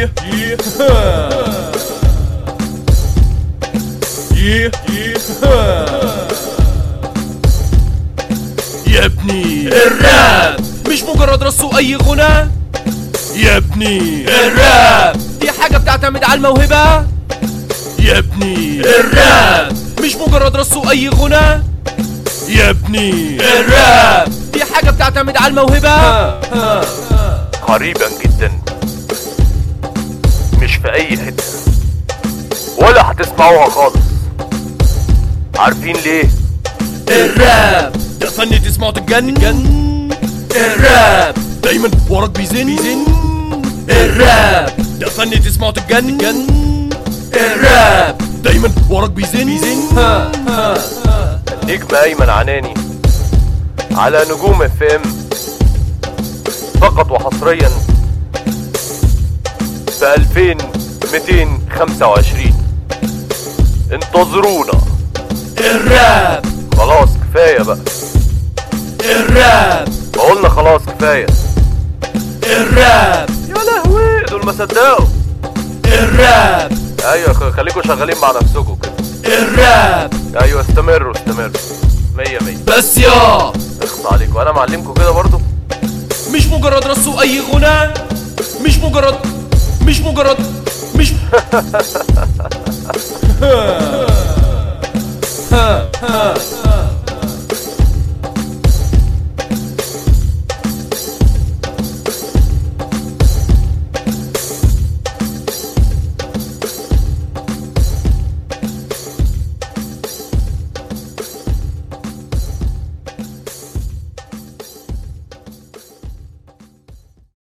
Yeah, yeah, yeah, yeah. يا ابني الراب مش مجرد رص اي غنى يا ابني الراب دي حاجة بتعتمد على الموهبة يا ابني الراب مش مجرد رص اي غنى يا ابني الراب دي حاجة بتعتمد على الموهبة قريبا جدا مش في اي حتة ولا هتسمعوها خالص عارفين ليه الراب ده فن تسمعه تتجنن الراب دايما وراك بيزن بيزن الراب ده فن تسمعه تتجنن الراب دايما وراك بيزن بيزن نجم ايمن عناني على نجوم اف ام فقط وحصريا ب 2225 انتظرونا الراب خلاص كفايه بقى الراب قلنا خلاص كفايه الراب يا لهوي دول ما صدقوا الراب ايوه خ- خليكوا شغالين مع نفسكم كده الراب ايوه استمروا استمروا مية مية بس يا اخص عليكم انا معلمكم كده برضو مش مجرد رص اي غنى مش مجرد مش مجرد مش ها ها